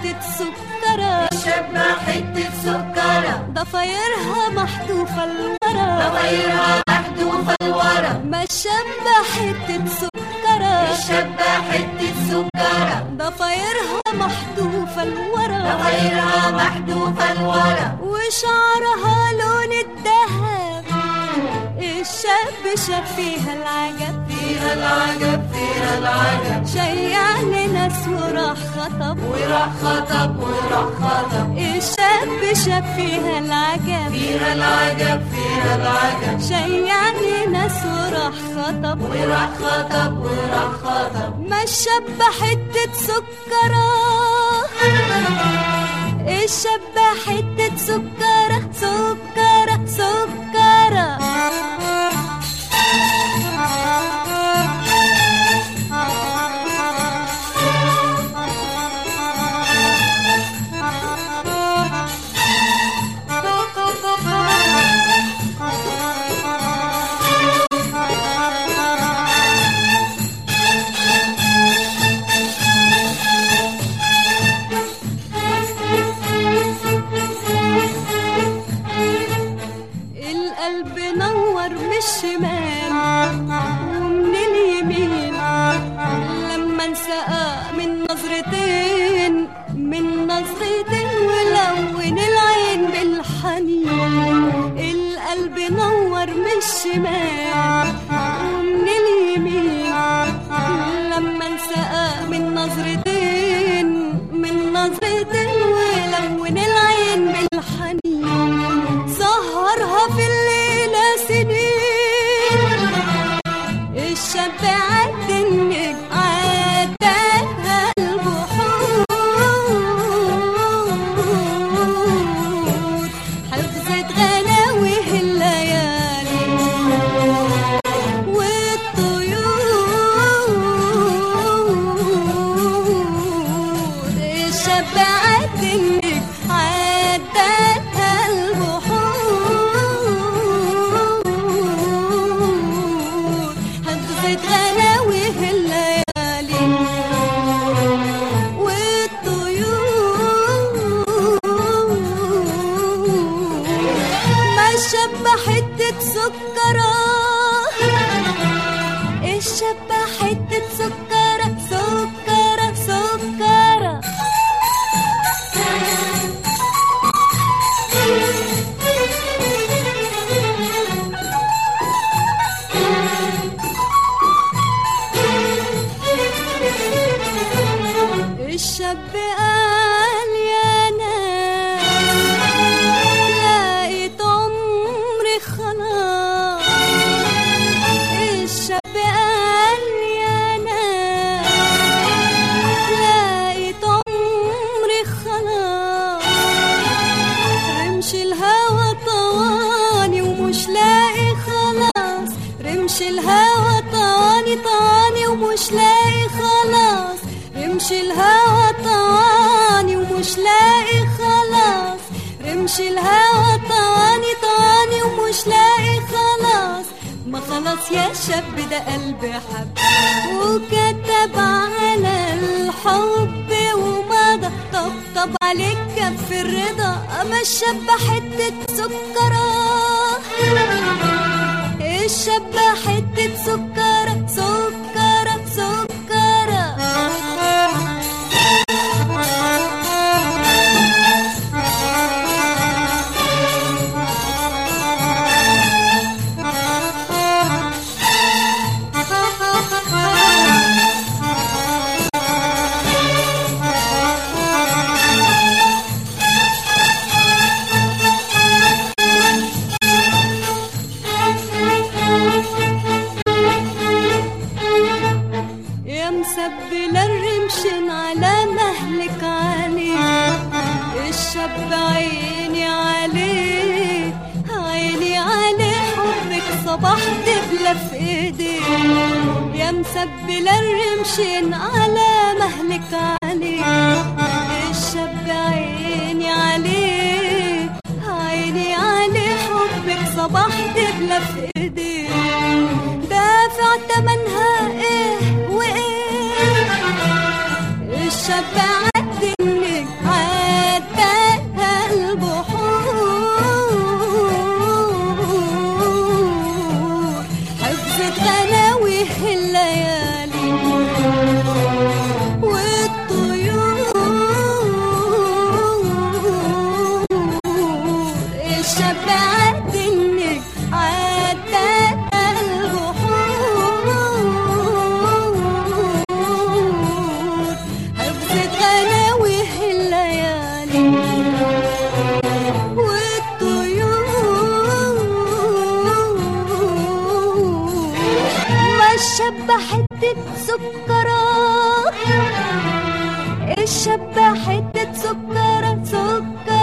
حتة سكرة شبة حتة سكرة ضفايرها محذوفة لورا ضفايرها محذوفة لورا ما شبه حتة سكرة الشبة حتة سكرة ضفايرها محذوفة لورا ضفايرها محذوفة لورا وشعرها لون الذهب الشاب شاف فيها العجب فيها العجب فيها العجب شيع لناس وراح خطب وراح خطب وراح خطب الشاب شاف فيها العجب فيها العجب فيها العجب شيع لناس وراح خطب وراح خطب وراح خطب ما الشاب حتة سكرة الشاب حتة سكرة سكرة سكرة القلب نور من الشمال ومن اليمين لما انسقى من نظرتين من نظرتين ولون العين بالحنين القلب نور من الشمال ومن اليمين لما انسقى من نظرتين من نظرتين ولون العين بالحنين سهرها في الليلة سنين الشاب عد النجم عداها البحور حفظت غلاوي الليالي والطيور الشاب عد النجم عداها البحور حفظت غلاوي الليالي والطيور ما شب حتة سكرة الشب حتة سكرة سكرة سكرة الشاب قال يا ناس لقيت عمري خلاص الشاب قال يا ناس لقيت عمري خلاص رمش الهوى طواني ومش لاقي خلاص رمش الهوى طواني طواني ومش لاقي خلاص رمش الهوى طواني ومش لاقي خلاص رمش الهوى طواني طواني ومش لاقي خلاص ما خلاص يا شاب ده قلبي حب وكتب على الحب ومضى طبطب عليك كف الرضا اما الشاب حتة سكرة الشاب حتة سكرة سكرة سكرة يا مسبلة الرمشن على مهلك عليه الشاب عيني عليه عيني عليه حبك صباح دبلة في ايديه يا مسبلة الرمشن على مهلك عليه الشاب عيني عليه عيني عليه حبك صباح دبلة في ايديه دافع تمنها ايه وايه الشاب عد النجم الشاب حتة سكرة الشاب حتة سكرة سكرة